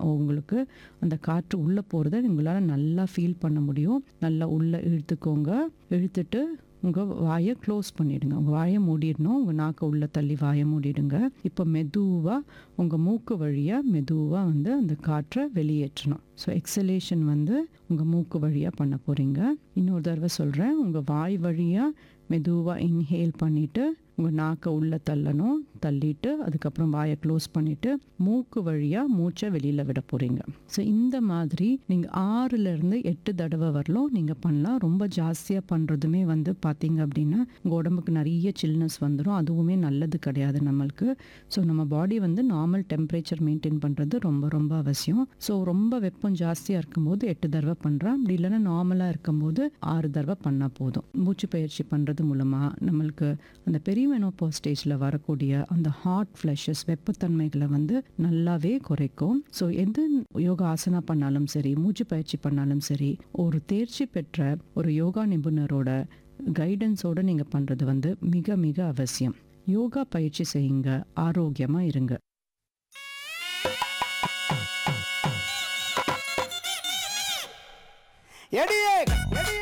உங்களுக்கு அந்த காற்று உள்ளே போகிறத உங்களால் நல்லா ஃபீல் பண்ண முடியும் நல்லா உள்ளே இழுத்துக்கோங்க இழுத்துட்டு உங்கள் வாயை க்ளோஸ் பண்ணிடுங்க உங்கள் வாயை மூடிடணும் உங்கள் நாக்கை உள்ளே தள்ளி வாயை மூடிடுங்க இப்போ மெதுவாக உங்கள் மூக்கு வழியாக மெதுவாக வந்து அந்த காற்றை வெளியேற்றணும் ஸோ எக்ஸலேஷன் வந்து உங்கள் மூக்கு வழியாக பண்ண போகிறீங்க இன்னொரு தடவை சொல்கிறேன் உங்கள் வாய் வழியாக மெதுவாக இன்ஹேல் பண்ணிவிட்டு உங்கள் நாக்கை உள்ளே தள்ளணும் தள்ளிட்டு அதுக்கப்புறம் வாயை க்ளோஸ் பண்ணிவிட்டு மூக்கு வழியாக மூச்சை வெளியில் விட போகிறீங்க ஸோ இந்த மாதிரி நீங்கள் ஆறுலேருந்து எட்டு தடவை வரலும் நீங்கள் பண்ணலாம் ரொம்ப ஜாஸ்தியாக பண்ணுறதுமே வந்து பார்த்தீங்க அப்படின்னா உங்கள் உடம்புக்கு நிறைய சில்னஸ் வந்துடும் அதுவுமே நல்லது கிடையாது நம்மளுக்கு ஸோ நம்ம பாடி வந்து நார்மல் டெம்பரேச்சர் மெயின்டைன் பண்ணுறது ரொம்ப ரொம்ப அவசியம் ஸோ ரொம்ப வெப்பம் ஜாஸ்தியாக இருக்கும்போது எட்டு தடவை பண்ணுறேன் அப்படி இல்லைன்னா நார்மலாக இருக்கும்போது ஆறு தடவை பண்ணால் போதும் மூச்சு பயிற்சி பண்ணுறது மூலமாக நம்மளுக்கு அந்த பெரியமெனோபோ ஸ்டேஜில் வரக்கூடிய அந்த ஹாட் ஃப்ளஷஸ் வெப்பத்தன்மைகளை வந்து நல்லாவே குறைக்கும் ஸோ எது யோகா ஆசனா பண்ணாலும் சரி மூச்சு பயிற்சி பண்ணாலும் சரி ஒரு தேர்ச்சி பெற்ற ஒரு யோகா நிபுணரோட கைடன்ஸோடு நீங்கள் பண்ணுறது வந்து மிக மிக அவசியம் யோகா பயிற்சி செய்யுங்க ஆரோக்கியமாக இருங்க எடியே